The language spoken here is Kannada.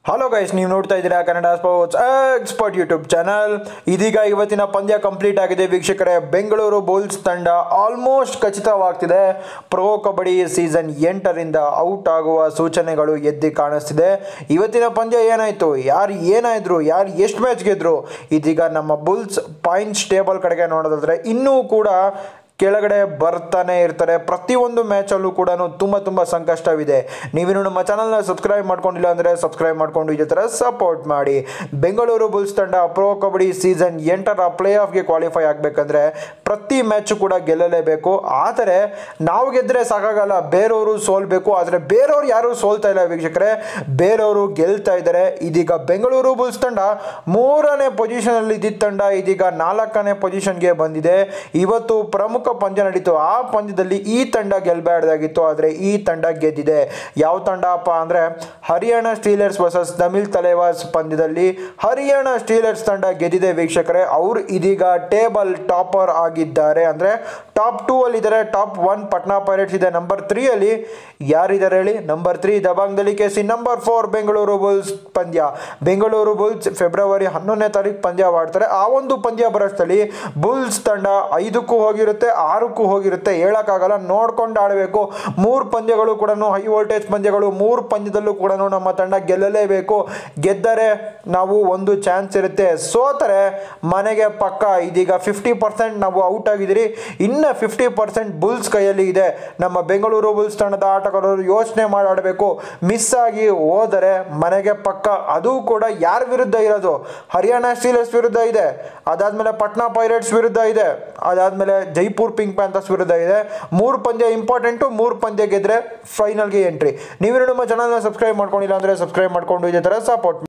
ಹಲೋ ಗೈಸ್ ನೀವು ನೋಡ್ತಾ ಇದ್ದೀರಾ Kannada sports expert YouTube channel ಇದೀಗ ಇವತ್ತಿನ ಪಂದ್ಯ ಕಂಪ್ಲೀಟ್ ಆಗಿದೆ ವೀಕ್ಷಕರೇ ಬೆಂಗಳೂರು ಬುಲ್ಸ್ ತಂಡ ಆಲ್ಮೋಸ್ಟ್ ಖಚಿತವಾಗ್ತಿದೆ ಪ್ರೋ ಕಬಡ್ಡಿ ಸೀಸನ್ ಎಂಟರಿಂದ ಔಟ್ ಆಗುವ ಸೂಚನೆಗಳು ಎದ್ದಿ ಕಾಣಿಸ್ತಿದೆ ಇವತ್ತಿನ ಪಂದ್ಯ ಏನಾಯಿತು ಯಾರು ಏನಾಯಿದ್ರು ಯಾರು ಎಷ್ಟು ಮ್ಯಾಚ್ ಗೆದ್ರು ಇದೀಗ ನಮ್ಮ ಬುಲ್ಸ್ ಪಾಯಿಂಟ್ಸ್ ಟೇಬಲ್ ಕಡೆಗೆ ನೋಡೋದಾದ್ರೆ ಇನ್ನೂ ಕೂಡ ಕೆಳಗಡೆ ಬರ್ತಾನೆ ಇರ್ತಾರೆ ಪ್ರತಿಯೊಂದು ಮ್ಯಾಚಲ್ಲೂ ಕೂಡ ತುಂಬ ತುಂಬ ಸಂಕಷ್ಟವಿದೆ ನೀವಿನ್ನು ನಮ್ಮ ಚಾನಲ್ನ ಸಬ್ಸ್ಕ್ರೈಬ್ ಮಾಡ್ಕೊಂಡಿಲ್ಲ ಅಂದರೆ ಸಬ್ಸ್ಕ್ರೈಬ್ ಮಾಡಿಕೊಂಡು ಇದೇ ಥರ ಸಪೋರ್ಟ್ ಮಾಡಿ ಬೆಂಗಳೂರು ಬುಲ್ಸ್ ತಂಡ ಪ್ರೋ ಕಬಡ್ಡಿ ಸೀಸನ್ ಎಂಟರ ಪ್ಲೇ ಆಫ್ಗೆ ಕ್ವಾಲಿಫೈ ಆಗಬೇಕಂದ್ರೆ ಪ್ರತಿ ಮ್ಯಾಚು ಕೂಡ ಗೆಲ್ಲಲೇಬೇಕು ಆದರೆ ನಾವು ಗೆದ್ದರೆ ಸಾಕಾಗಲ್ಲ ಬೇರೆಯವರು ಸೋಲ್ಬೇಕು ಆದರೆ ಬೇರೆಯವರು ಯಾರೂ ಸೋಲ್ತಾ ಇಲ್ಲ ವೀಕ್ಷಕರೇ ಬೇರೆಯವರು ಗೆಲ್ತಾ ಇದ್ದಾರೆ ಇದೀಗ ಬೆಂಗಳೂರು ಬುಲ್ಸ್ ತಂಡ ಮೂರನೇ ಪೊಸಿಷನಲ್ಲಿ ಇದ್ದಿದ್ದ ತಂಡ ಇದೀಗ ನಾಲ್ಕನೇ ಪೊಸಿಷನ್ಗೆ ಬಂದಿದೆ ಇವತ್ತು ಪ್ರಮುಖ ಪಂದ್ಯ ನಡೀತು ಆ ಪಂದ್ಯದಲ್ಲಿ ಈ ತಂಡ ಗೆಲ್ಬಾರ್ದಾಗಿತ್ತು ಆದರೆ ಈ ತಂಡ ಗೆದ್ದಿದೆ ಯಾವ ತಂಡ ಅಪ್ಪ ಅಂದರೆ ಹರಿಯಾಣ ಸ್ಟೀಲರ್ಸ್ ವರ್ಸಸ್ ತಮಿಳ್ ತಲೆವಾಸ್ ಪಂದ್ಯದಲ್ಲಿ ಹರಿಯಾಣ ಸ್ಟೀಲರ್ಸ್ ತಂಡ ಗೆದ್ದಿದೆ ವೀಕ್ಷಕರೇ ಅವರು ಇದೀಗ ಟೇಬಲ್ ಟಾಪರ್ ಆಗಿದ್ದಾರೆ ಅಂದರೆ ಟಾಪ್ ಟೂ ಅಲ್ಲಿ ಇದ್ದಾರೆ ಟಾಪ್ ಒನ್ ಪಟ್ನಾ ಪೈರೇಟ್ಸ್ ಇದೆ ನಂಬರ್ ತ್ರೀ ಅಲ್ಲಿ ಯಾರಿದ್ದಾರೆ ಹೇಳಿ ನಂಬರ್ ತ್ರೀ ದಬಾಂಗ್ದಲ್ಲಿ KC number four Bengaluru Bulls ಪಂದ್ಯ ಬೆಂಗಳೂರು ಬುಲ್ಸ್ ಫೆಬ್ರವರಿ ಹನ್ನೊಂದನೇ ತಾರೀಕು ಪಂದ್ಯ ಆಡ್ತಾರೆ ಆ ಒಂದು ಪಂದ್ಯ ಬರೋಷ್ಟರಲ್ಲಿ ಬುಲ್ಸ್ ತಂಡ ಐದಕ್ಕೂ ಹೋಗಿರುತ್ತೆ ಆರಕ್ಕೂ ಹೋಗಿರುತ್ತೆ ಹೇಳೋಕ್ಕಾಗಲ್ಲ ನೋಡ್ಕೊಂಡು ಆಡಬೇಕು ಮೂರು ಪಂದ್ಯಗಳು ಕೂಡ ಹೈ ವೋಲ್ಟೇಜ್ ಪಂದ್ಯಗಳು ಮೂರು ಪಂದ್ಯದಲ್ಲೂ ಕೂಡ ನಮ್ಮ ತಂಡ ಗೆಲ್ಲಲೇಬೇಕು ಗೆದ್ದರೆ ನಾವು ಒಂದು ಚಾನ್ಸ್ ಇರುತ್ತೆ ಸೋತರೆ ಮನೆಗೆ ಪಕ್ಕ ಇದೀಗ ಫಿಫ್ಟಿ ಪರ್ಸೆಂಟ್ ನಾವು ಔಟ್ ಆಗಿದ್ದೀರಿ ಇನ್ನು ಫಿಫ್ಟಿ ಪರ್ಸೆಂಟ್ ಬುಲ್ಸ್ ಕೈಯಲ್ಲಿ ಇದೆ ನಮ್ಮ ಬೆಂಗಳೂರು ಬುಲ್ಸ್ ತಂಡದ ಆಟಗಾರರು ಯೋಚನೆ ಮಾಡಿ ಆಡಬೇಕು ಮಿಸ್ ಆಗಿ ಹೋದರೆ ಮನೆಗೆ ಪಕ್ಕ ಅದು ಕೂಡ ಯಾರ ವಿರುದ್ಧ ಇರೋದು ಹರಿಯಾಣ ಸ್ಟೀಲರ್ಸ್ ವಿರುದ್ಧ ಇದೆ ಅದಾದಮೇಲೆ ಪಟ್ನಾ ಪೈರೇಟ್ಸ್ ವಿರುದ್ಧ ಇದೆ ಅದಾದಮೇಲೆ ಜೈಪುರ್ ಪಿಂಕ್ ಪ್ಯಾಂಥರ್ಸ್ ವಿರುದ್ಧ ಇದೆ ಮೂರು ಪಂದ್ಯ ಇಂಪಾರ್ಟೆಂಟು ಮೂರು ಪಂದ್ಯ ಗೆದ್ರೆ ಫೈನಲ್ಗೆ ಎಂಟ್ರಿ ನೀವು ನಮ್ಮ ಚಾನಲ್ನ ಸಬ್ಸ್ಕ್ರೈಬ್ ಮಾಡ್ಕೊಂಡಿಲ್ಲ ಅಂದರೆ ಸಬ್ಸ್ಕ್ರೈಬ್ ಮಾಡ್ಕೊಂಡು ಇದೇ ಥರ ಸಪೋರ್ಟ್